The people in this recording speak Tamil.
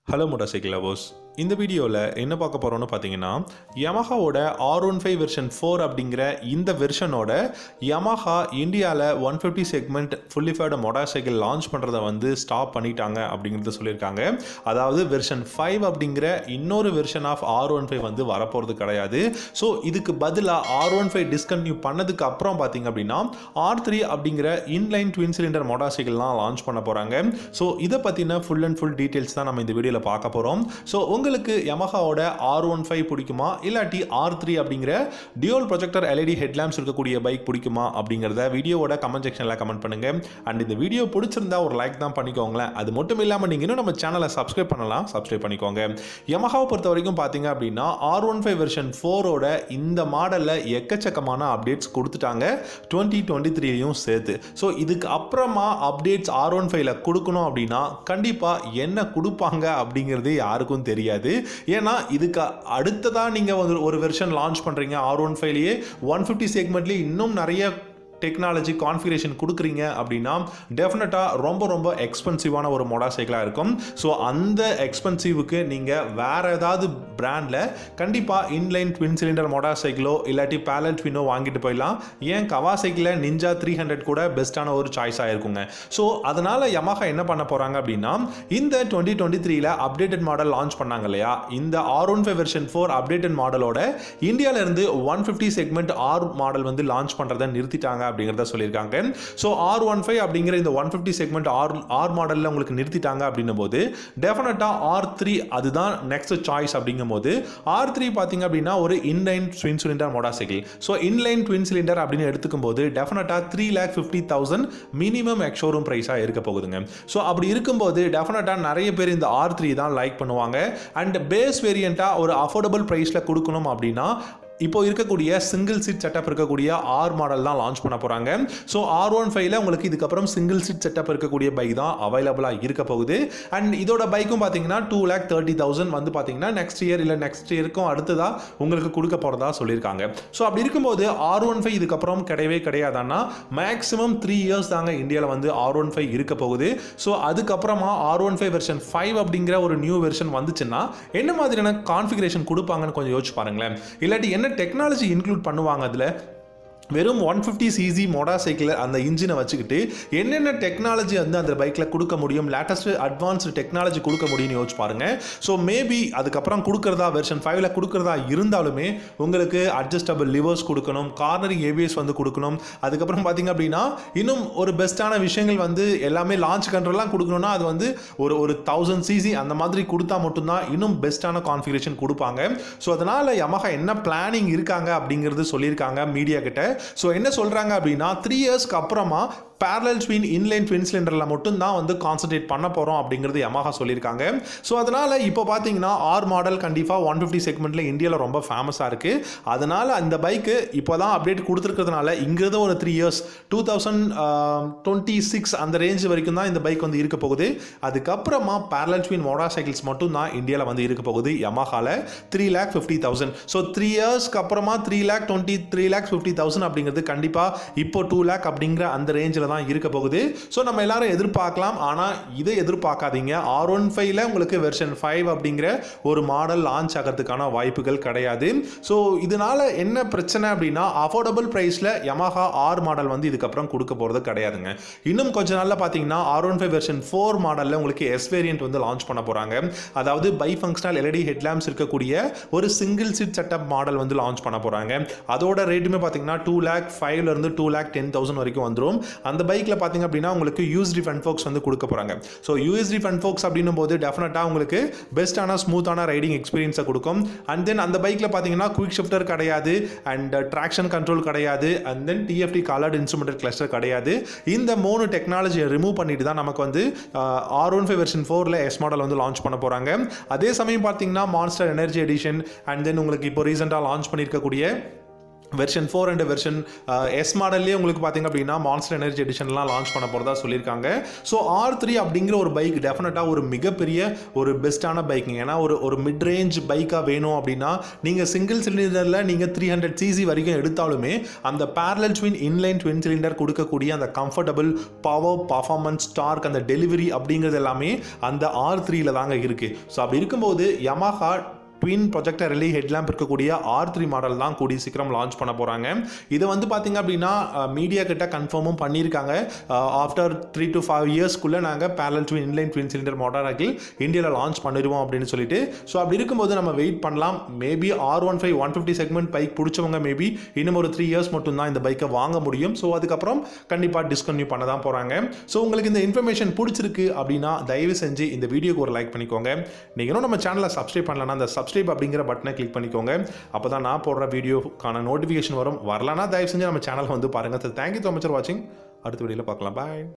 ஹலோ மோட்டார் சைக்கிள் லவர்ஸ் இந்த வீடியோவில் என்ன பார்க்க போகிறோம்னு பார்த்தீங்கன்னா யமஹாவோட R one five version four அப்படிங்கிற இந்த வெர்ஷனோட யமஹா இந்தியாவில் one fifty segment fully faired motorcycle launch பண்ணுறதை வந்து ஸ்டாப் பண்ணிட்டாங்க அப்படிங்கிறத சொல்லியிருக்காங்க அதாவது வெர்ஷன் ஃபைவ் அப்படிங்கிற இன்னொரு version of R one five வந்து வரப்போகிறது கிடையாது ஸோ இதுக்கு பதிலாக ஆர் ஒன் ஃபைவ் டிஸ்கன்டினியூ பண்ணதுக்கு அப்புறம் பார்த்தீங்க அப்படின்னா ஆர் த்ரீ அப்படிங்கிற இன்லைன் ட்வின் சிலிண்டர் மோட்டார் சைக்கிள்லாம் லான்ச் பண்ண போகிறாங்க ஸோ இதை பற்றின ஃபுல் அண்ட் ஃபுல் டீட்டெயில்ஸ் தான் நம்ம இந்த வீடியோவில் பார்க்க போகிறோம் ஸோ உங்களுக்கு யமஹாவோட ஆர் ஒன் ஃபைவ் பிடிக்குமா இல்லாட்டி ஆர் த்ரீ அப்படிங்கிற டியோல் ப்ரொஜெக்டர் எல்இடி ஹெட்லாம்ப்ஸ் இருக்கக்கூடிய பைக் பிடிக்குமா அப்படிங்கிறத வீடியோவோட கமெண்ட் செக்ஷனில் கமெண்ட் பண்ணுங்க அண்ட் இந்த வீடியோ பிடிச்சிருந்தா ஒரு லைக் தான் பண்ணிக்கோங்களேன் அது மட்டும் இல்லாமல் நீங்கள் இன்னும் நம்ம சேனலை சப்ஸ்கிரைப் பண்ணலாம் சப்ஸ்கிரைப் பண்ணிக்கோங்க யமஹாவை பொறுத்த வரைக்கும் பார்த்தீங்க அப்படின்னா ஆர் ஒன் ஃபைவ் வெர்ஷன் ஃபோரோட இந்த மாடலில் எக்கச்சக்கமான அப்டேட்ஸ் கொடுத்துட்டாங்க டுவெண்ட்டி டுவெண்ட்டி த்ரீலையும் சேர்த்து ஸோ இதுக்கு அப்புறமா அப்டேட்ஸ் ஆர் ஒன் ஃபைவ்ல கொடுக்கணும் அப்படின்னா கண்டிப்பாக என்ன கொடுப்பாங்க அப்படிங்கிறது யாருக்கும் தெரியாது ஏன்னா இதுக்கு அடுத்ததாக நீங்கள் வந்து ஒரு வெர்ஷன் லான்ச் பண்ணுறீங்க ஆர் ஒன் ஃபைவ்லேயே ஒன் ஃபிஃப்டி செக்மெண்ட்லேயே இன்னும் நிறைய டெக்னாலஜி கான்ஃபிகரேஷன் கொடுக்குறீங்க அப்படின்னா டெஃபினட்டாக ரொம்ப ரொம்ப எக்ஸ்பென்சிவான ஒரு மோட்டார் சைக்கிளாக இருக்கும் ஸோ அந்த எக்ஸ்பென்சிவுக்கு நீங்கள் வேறு ஏதாவது பிராண்டில் கண்டிப்பாக இன்லைன் ட்வின் சிலிண்டர் மோட்டார் சைக்கிளோ இல்லாட்டி பேலட் ட்வினோ வாங்கிட்டு போயிடலாம் ஏன் கவா சைக்கிளில் நிஞ்சா த்ரீ ஹண்ட்ரட் கூட பெஸ்ட்டான ஒரு சாய்ஸாக இருக்குங்க ஸோ அதனால் யமஹா என்ன பண்ண போகிறாங்க அப்படின்னா இந்த டுவெண்ட்டி டுவெண்ட்டி த்ரீல அப்டேட்டட் மாடல் லான்ச் பண்ணாங்க இல்லையா இந்த R one five version four updated மாடலோட இந்தியாவிலேருந்து one fifty segment R model வந்து லான்ச் பண்ணுறதை நிறுத்திட்டாங்க அப்படிங்கிறத சொல்லியிருக்காங்க ஸோ ஆர் ஒன் ஃபைவ் அப்படிங்கிற இந்த one fifty segment R R மாடலில் உங்களுக்கு நிறுத்திட்டாங்க அப்படின்னும் போது டெஃபினட்டாக ஆர் த்ரீ அதுதான் நெக்ஸ்ட் சாய்ஸ் அப்படிங்கும் போது ஆர் த்ரீ பார்த்தீங்க அப்படின்னா ஒரு inline twin cylinder motorcycle so inline twin cylinder அப்படின்னு எடுத்துக்கும் போது டெஃபினட்டாக three lakh fifty thousand minimum ex showroom ப்ரைஸாக இருக்க போகுதுங்க ஸோ அப்படி இருக்கும்போது டெஃபினட்டாக நிறைய பேர் இந்த ஆர் த்ரீ தான் லைக் பண்ணுவாங்க அண்ட் பேஸ் வேரியண்ட்டாக ஒரு அஃபோர்டபுள் ப்ரைஸில் கொடுக்கணும் அப்படின்னா இப்போ இருக்கக்கூடிய சிங்கிள் சீட் செட்டப் இருக்கக்கூடிய ஆர் மாடல் தான் லான்ச் பண்ண போகிறாங்க ஸோ ஆர் ஒன் ஃபைவ்ல உங்களுக்கு இதுக்கப்புறம் சிங்கிள் சீட் செட்டப் இருக்கக்கூடிய பைக் தான் அவைலபிளாக இருக்க போகுது அண்ட் இதோட பைக்கும் பார்த்தீங்கன்னா டூ லேக் தேர்ட்டி தௌசண்ட் வந்து பார்த்தீங்கன்னா நெக்ஸ்ட் இயர் இல்லை நெக்ஸ்ட் இயருக்கும் அடுத்ததாக உங்களுக்கு கொடுக்க போகிறதா சொல்லியிருக்காங்க ஸோ அப்படி இருக்கும்போது ஆர் ஒன் ஃபைவ் இதுக்கப்புறம் கிடையவே கிடையாதுன்னா மேக்ஸிமம் த்ரீ இயர்ஸ் தாங்க இந்தியாவில் வந்து ஆர் ஒன் ஃபைவ் இருக்க போகுது ஸோ அதுக்கப்புறமா R one five version five அப்படிங்கிற ஒரு நியூ வெர்ஷன் வந்துச்சுன்னா என்ன மாதிரியான கான்ஃபிகரேஷன் கொடுப்பாங்கன்னு கொஞ்சம் யோசிச்சு பாருங்களேன் இல்லாட்டி என்ன டெக்னாலஜி இன்க்ளூட் பண்ணுவாங்க அதில் வெறும் one fifty CC motorcycle அந்த இன்ஜினை வச்சுக்கிட்டு என்னென்ன டெக்னாலஜி வந்து அந்த பைக்கில் கொடுக்க முடியும் லேட்டஸ்ட் அட்வான்ஸ்டு டெக்னாலஜி கொடுக்க முடியும்னு யோசிச்சு பாருங்க ஸோ மேபி அதுக்கப்புறம் கொடுக்குறதா வெர்ஷன் ஃபைவ்ல கொடுக்குறதா இருந்தாலுமே உங்களுக்கு அட்ஜஸ்டபிள் லிவர்ஸ் கொடுக்கணும் கார்னரிங் ஏபிஎஸ் வந்து கொடுக்கணும் அதுக்கப்புறம் பார்த்தீங்க அப்படின்னா இன்னும் ஒரு பெஸ்ட்டான விஷயங்கள் வந்து எல்லாமே லான்ச் கண்ட்ரோல்லாம் கொடுக்கணும்னா அது வந்து ஒரு ஒரு தௌசண்ட் சிசி அந்த மாதிரி கொடுத்தா மட்டும்தான் இன்னும் பெஸ்ட்டான கான்ஃபிகரேஷன் கொடுப்பாங்க ஸோ அதனால் யமஹா என்ன பிளானிங் இருக்காங்க அப்படிங்கிறது சொல்லியிருக்காங்க மீடியா கிட்ட ஸோ என்ன சொல்கிறாங்க அப்படின்னா த்ரீ இயர்ஸ்க்கு அப்புறமா பேரலல் ட்வின் இன்லைன் ட்வின் சிலிண்டரில் மட்டும்தான் வந்து கான்சன்ட்ரேட் பண்ண போகிறோம் அப்படிங்கிறது யமஹா சொல்லியிருக்காங்க ஸோ அதனால் இப்போ பார்த்தீங்கன்னா ஆர் மாடல் கண்டிப்பாக ஒன் ஃபிஃப்டி செக்மெண்ட்டில் இந்தியாவில் ரொம்ப ஃபேமஸாக இருக்குது அதனால் அந்த பைக்கு இப்போ தான் அப்டேட் கொடுத்துருக்கிறதுனால இங்கிருந்து ஒரு three years two thousand twenty six அந்த ரேஞ்ச் வரைக்கும் தான் இந்த பைக் வந்து இருக்க போகுது அதுக்கப்புறமா பேரலல் ட்வின் மோட்டார் சைக்கிள்ஸ் மட்டும் தான் இந்தியாவில் வந்து இருக்க போகுது யமஹாவில் three lakh fifty thousand so three இயர்ஸ்க்கு அப்புறமா three lakh twenty three lakh fifty thousand அப்படிங்கிறது கண்டிப்பாக இப்போ டூ லேக் அப்படிங்கிற அந்த ரேஞ்சில் தான் இருக்க போகுது ஸோ நம்ம எல்லாரும் எதிர்பார்க்கலாம் ஆனால் இதை எதிர்பார்க்காதீங்க ஆர் ஒன் ஃபைவ்ல உங்களுக்கு வெர்ஷன் ஃபைவ் அப்படிங்கிற ஒரு மாடல் லான்ச் ஆகிறதுக்கான வாய்ப்புகள் கிடையாது ஸோ இதனால என்ன பிரச்சனை அப்படின்னா அஃபோர்டபுள் ப்ரைஸில் யமஹா ஆர் மாடல் வந்து இதுக்கப்புறம் கொடுக்க போகிறது கிடையாதுங்க இன்னும் கொஞ்ச நாளில் பார்த்தீங்கன்னா R one five version four மாடலில் உங்களுக்கு எஸ் வேரியன்ட் வந்து லான்ச் பண்ண போகிறாங்க அதாவது பை ஃபங்க்ஷனல் எல்இடி ஹெட்லாம்ப்ஸ் இருக்கக்கூடிய ஒரு சிங்கிள் சீட் செட்டப் மாடல் வந்து லான்ச் பண்ண போகிறாங்க அதோட ரேட்டுமே பார்த்தீங்கன்னா டூ லேக் ஃபைவ்லேருந்து டூ லேக் டென் தௌசண்ட் வரைக்கும் வந்துடும் அந்த பைக்கில் பார்த்தீங்க அப்படின்னா உங்களுக்கு யூஎஸ்டி ஃபன் ஃபோக்ஸ் வந்து கொடுக்க போகிறாங்க ஸோ யூஎஸ்டி ஃபன் ஃபோக்ஸ் அப்படின்னும் போது டெஃபினட்டாக உங்களுக்கு பெஸ்ட்டான ஸ்மூத்தான ரைடிங் எக்ஸ்பீரியன்ஸை கொடுக்கும் அண்ட் தென் அந்த பைக்கில் பார்த்தீங்கன்னா குயிக் ஷிஃப்டர் கிடையாது அண்ட் ட்ராக்ஷன் கண்ட்ரோல் கிடையாது and then TFT coloured instrumental cluster கிடையாது இந்த மூணு டெக்னாலஜியை ரிமூவ் பண்ணிட்டு தான் நமக்கு வந்து ஆர் ஒன் ஃபைவ் வெர்ஷன் ஃபோரில் எஸ் மாடல் வந்து லான்ச் பண்ண போகிறாங்க அதே சமயம் பார்த்தீங்கன்னா Monster Energy edition and then உங்களுக்கு இப்போ ரீசெண்டாக லான்ச் பண்ணியிருக்கக்கூடிய version four and version S மாடல்லே உங்களுக்கு பார்த்தீங்க அப்படின்னா மான்ஸ்டர் எனர்ஜி எடிஷன்லாம் லான்ச் பண்ண போகிறதா சொல்லியிருக்காங்க ஸோ ஆர் த்ரீ அப்படிங்கிற ஒரு பைக் டெஃபினட்டாக ஒரு மிகப்பெரிய ஒரு பெஸ்ட்டான பைக்குங்க ஏன்னா ஒரு ஒரு மிட் ரேஞ்ச் பைக்காக வேணும் அப்படின்னா நீங்கள் சிங்கிள் சிலிண்டரில் நீங்கள் த்ரீ ஹண்ட்ரட் சிசி வரைக்கும் எடுத்தாலுமே அந்த parallel twin inline twin cylinder கொடுக்கக்கூடிய அந்த கம்ஃபர்டபுள் பவர் பர்ஃபார்மன்ஸ் டார்க் அந்த டெலிவரி அப்படிங்கிறது எல்லாமே அந்த ஆர் த்ரீல தாங்க இருக்குது ஸோ அப்படி இருக்கும்போது Yamaha twin projector LED headlamp இருக்கக்கூடிய ஆர் த்ரீ மாடல் தான் கூடிய சீக்கிரம் லான்ச் பண்ண போகிறாங்க இதை வந்து பார்த்தீங்க அப்படின்னா மீடியா கிட்ட கன்ஃபார்மும் பண்ணியிருக்காங்க ஆஃப்டர் த்ரீ டு ஃபைவ் இயர்ஸ்க்குள்ளே நாங்கள் parallel twin inline twin cylinder மோட்டாராக்கில் இந்தியாவில் லான்ச் பண்ணிடுவோம் அப்படின்னு சொல்லிட்டு ஸோ அப்படி இருக்கும்போது நம்ம வெயிட் பண்ணலாம் maybe R one five one fifty segment bike பிடிச்சவங்க மேபி இன்னும் ஒரு த்ரீ இயர்ஸ் மட்டும் தான் இந்த பைக்கை வாங்க முடியும் ஸோ அதுக்கப்புறம் கண்டிப்பாக டிஸ்கன்யூ பண்ண தான் போகிறாங்க ஸோ உங்களுக்கு இந்த இன்ஃபர்மேஷன் பிடிச்சிருக்கு அப்படின்னா தயவு செஞ்சு இந்த வீடியோக்கு ஒரு லைக் பண்ணிக்கோங்க நீங்களும் நம்ம சேனலை சப்ஸ்கிரைப் பண்ணலன்னா அந்த சப்ஸ்கிரைப் அப்படிங்கிற பட்டனை கிளிக் பண்ணிக்கோங்க அப்போ தான் நான் போடுற வீடியோக்கான நோட்டிஃபிகேஷன் வரும் வரலன்னா தயவு செஞ்சு நம்ம சேனல் வந்து பாருங்கள் தேங்க்யூ ஸோ மச் ஃபார் வாட்சிங் அடுத்த வீடியோவில் பார்க்கலாம் பாய்